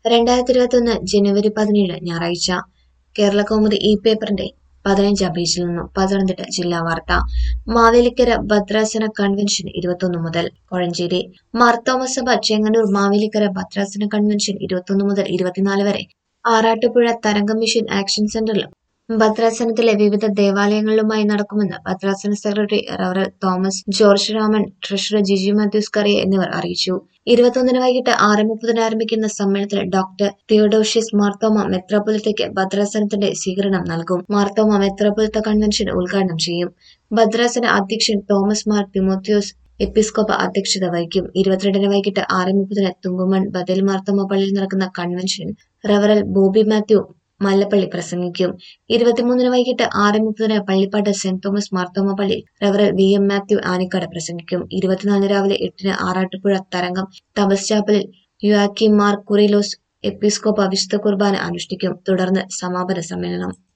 രണ്ടായിരത്തി ഇരുപത്തൊന്ന് ജനുവരി പതിനേഴ് ഞായറാഴ്ച കേരള കൗമുദി ഇ പേപ്പറിന്റെ പതിനഞ്ചാം പേജിൽ നിന്നും പത്തനംതിട്ട ജില്ലാ വാർത്ത മാവേലിക്കര ഭദ്രാസന കൺവെൻഷൻ ഇരുപത്തൊന്ന് മുതൽ കോഴഞ്ചേരി മാർത്തോമ സഭ ചെങ്ങന്നൂർ മാവേലിക്കര ഭദ്രാസന കൺവെൻഷൻ ഇരുപത്തൊന്ന് മുതൽ ഇരുപത്തിനാല് വരെ ആറാട്ടുപുഴ തരംഗം മിഷൻ ആക്ഷൻ സെന്ററിലും ഭദ്രാസനത്തിലെ വിവിധ ദേവാലയങ്ങളിലുമായി നടക്കുമെന്ന് ഭദ്രാസന സെക്രട്ടറി റവറൽ Thomas George Raman treasurer Giji Mathews Kariya എന്നിവർ അറിയിച്ചു ഇരുപത്തൊന്നിന് വൈകിട്ട് ആറ് മുപ്പതിന് ആരംഭിക്കുന്ന സമ്മേളനത്തിൽ ഡോക്ടർ തിയോഡോഷ്യസ് മാർത്തോമ മെത്രാപൊലിത്തയ്ക്ക് ഭദ്രാസനത്തിന്റെ സ്വീകരണം നൽകും മാർത്തോമ മെത്രാപൊലിത്ത കൺവെൻഷൻ ഉദ്ഘാടനം ചെയ്യും ഭദ്രാസന അധ്യക്ഷൻ തോമസ് മാർ തിമോത്തിയോസ് എപ്പിസ്കോപ്പ അധ്യക്ഷത വഹിക്കും ഇരുപത്തിരണ്ടിന് വൈകിട്ട് ആറ് മുപ്പതിന് തുമ്പുമൺ ബദൽ മാർത്തോമ പള്ളിയിൽ നടക്കുന്ന കൺവെൻഷൻ റവറൽ ബോബി മാത്യു മല്ലപ്പള്ളി പ്രസംഗിക്കും ഇരുപത്തിമൂന്നിന് വൈകിട്ട് ആറ് മുപ്പതിന് പള്ളിപ്പാട്ട് സെന്റ് തോമസ് മാർത്തോമ പള്ളിയിൽ റവറൽ വി എം മാത്യു ആനിക്കാട് പ്രസംഗിക്കും ഇരുപത്തിനാലിന് രാവിലെ എട്ടിന് ആറാട്ടുപുഴ തരംഗം തപസ് ചാപ്പലിൽ യുവാക്കി മാർ കുറിലോസ് എപ്പിസ്കോപ്പ വിശുദ്ധ കുർബാന അനുഷ്ഠിക്കും തുടർന്ന് സമാപന സമ്മേളനം